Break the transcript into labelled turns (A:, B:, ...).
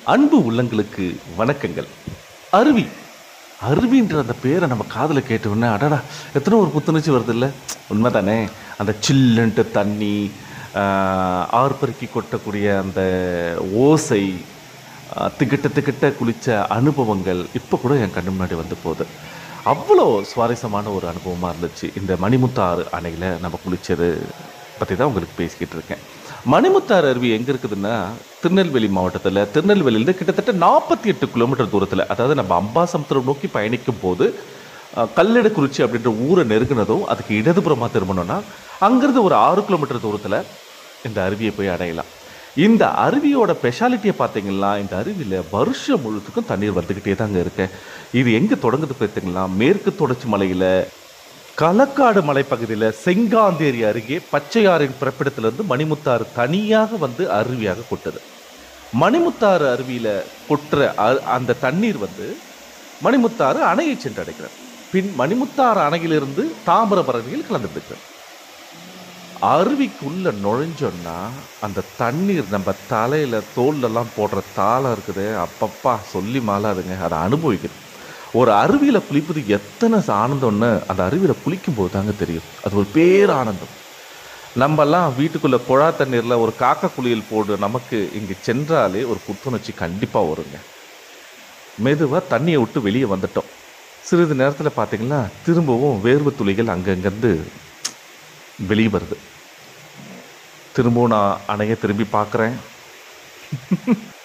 A: அன்பு உள்ளங்களுக்கு வணக்கங்கள் அருவி அருவின்ற அந்த பேரை நம்ம காதில் கேட்டோன்னே அடடா எத்தனை ஒரு புத்துணர்ச்சி வருது இல்லை உண்மை தானே அந்த சில்லுன்ட்டு தண்ணி ஆஹ், ஆர்ப்பரிக்கி கொட்டக்கூடிய அந்த ஓசை ஆஹ், திக்கிட்ட திக்கிட்ட குளித்த அனுபவங்கள் இப்போ கூட என் கண்ணு முன்னாடி வந்து போகுது அவ்வளோ சுவாரஸ்யமான ஒரு அனுபவமாக இருந்துச்சு இந்த மணிமுத்தாறு அணையில் நம்ம குளித்தது பற்றி தான் உங்களுக்கு பேசிக்கிட்டு இருக்கேன் மணிமுத்தாறு அருவி எங்கே இருக்குதுன்னா திருநெல்வேலி மாவட்டத்தில் திருநெல்வேலியிலேருந்து கிட்டத்தட்ட நாற்பத்தி எட்டு கிலோமீட்டர் தூரத்தில் அதாவது நம்ம அம்பாசமுத்திரம் நோக்கி பயணிக்கும் போது அஹ், கல்லெடுக்குறிச்சி அப்படின்ற ஊரை நெருங்கினதும் அதுக்கு இடதுபுறமாக திரும்பணும்னா அங்கேருந்து ஒரு ஆறு கிலோமீட்டர் தூரத்தில் இந்த அருவியை போய் அடையலாம் இந்த அருவியோட ஸ்பெஷாலிட்டியை பார்த்தீங்கன்னா இந்த அருவியில் வருஷம் முழுத்துக்கும் தண்ணீர் வந்துக்கிட்டே தாங்க இருக்கு இது எங்கே தொடங்குது பார்த்தீங்கன்னா மேற்கு தொடர்ச்சி மலையில் களக்காடு மலைப்பகுதியில் செங்காந்தேரி அருகே பச்சையாறின் பிறப்பிடத்திலிருந்து மணிமுத்தாறு தனியாக வந்து அருவியாக கொட்டுது மணிமுத்தாறு அருவியில் கொட்டுற அ- அந்த தண்ணீர் வந்து மணிமுத்தாறு அணையை சென்றடைகிறது பின் மணிமுத்தாறு அணையிலிருந்து தாமிரபரணியில் கலந்துடுகிறது அருவிக்குள்ள நுழைஞ்சோன்னா அந்த தண்ணீர் நம்ம தலையில தோல்லெல்லாம் போடுற தாளம் இருக்குது அப்பப்பா சொல்லி மாலாதுங்க அதை அனுபவிக்கணும் ஒரு அருவியில குளிப்பது எத்தனை ஆனந்தம்னு அந்த அருவியில குளிக்கும் போது தாங்க தெரியும் அது ஒரு பேரானந்தம் நம்மெல்லாம் வீட்டுக்குள்ள குழா தண்ணீர்ல ஒரு காக்கா குளியல் போடு நமக்கு இங்கு சென்றாலே ஒரு புத்துணர்ச்சி கண்டிப்பா வருங்க மெதுவா தண்ணியை விட்டு வெளியே வந்துட்டோம் சிறிது நேரத்துல பார்த்தீங்கன்னா திரும்பவும் வேர்வை துளிகள் அங்கங்கிருந்து வெளியே வருது திரும்பவும் நான் அணைய திரும்பி பார்க்குறேன்